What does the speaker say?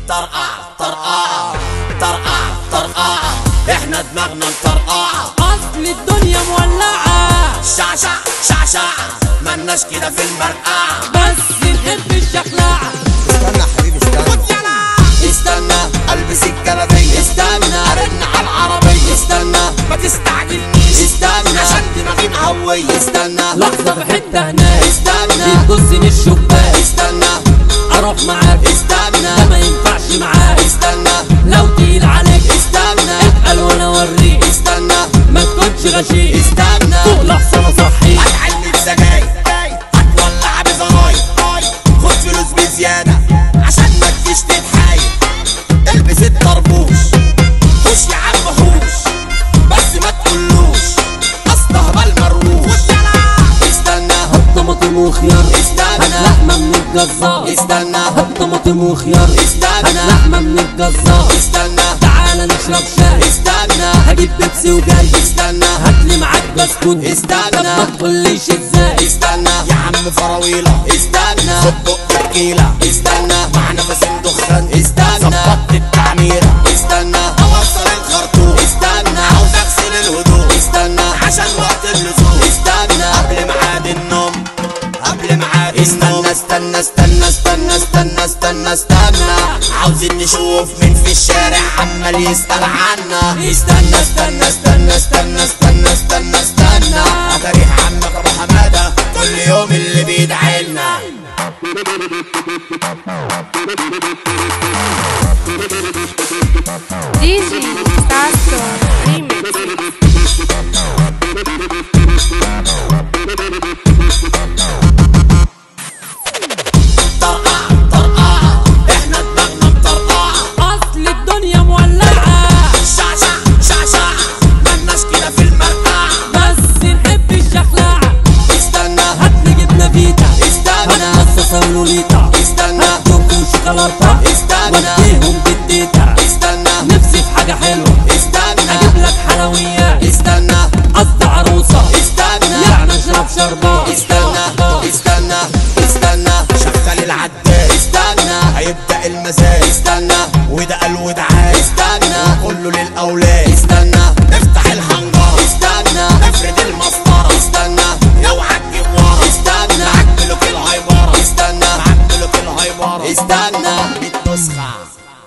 طرقع طرقع طرقع طرقع احنا دماغنا مطرقع اصل الدنيا مولعة شعشع شعشع ملناش كده في المرقع بس نحب الشخلعة استنى حبيبي استنى استنى البس الجلابيه استنى ارن على العربيه استنى ما تستعجلنيش استنى. عشان دماغي مهويه استنى لحظة في حتة هناك استنى بتبصني الشباك استنى اروح معاك استنى ده ما ينفعش معاك استنى لو تقيل عليك استنى اتقل وانا اوريك استنى ما تكونش غشيم استنى فوق لحظة انا صحيح هتعلم سجاير هتولع بزراير خد فلوس بزيادة عشان ما تجيش تتحايل البس الطربوش خش يا عم حوش بس ما تقولوش استهبل مروش استنى هات طماطم وخيار استنى. هات لحمة من الجزار استنى هات طماطم وخيار استنى. هات لحمة من الجزار استنى تعالى نشرب شاي استنى هجيب بيبسي وجاي استنى هاتلي معاك بسكوت استنى. طب ما تقوليش ازاي استنى يا عم فراويلة استنى خد بق تكيلة استنى مع نفس دخان استنى ظبطت التعميرة استنى اوصل الخرطوم استنى عاوز اغسل الهدوم استنى عشان وقت اللزوم استنى قبل ميعاد النوم قبل ميعاد النوم استنى استنى استنى استنى استنى استنى عاوزين نشوف مين في الشارع عمال يسأل عنا استنى استنى استنى استنى استنى استنى استنى اتاريح عمك ابو حماده كل يوم اللي بيدعي لنا DJ Tasso Remix طرقع طرقع احنا دماغنا مطرقعه اصل الدنيا مولعة شعشع شعشع ملناش كده في المرقع بس نحب الشخلعة استنى هاتلي جبنة فيتا استنى. هات مصاصة ولوليتا استنى. هات كوكو وشوكولاتة استنى. وديهم بالتيتا استنى نفسي في حاجة حلوة استنى اجيب لك حلويات استنى قصد عروسة استنى يعني اشرب شربات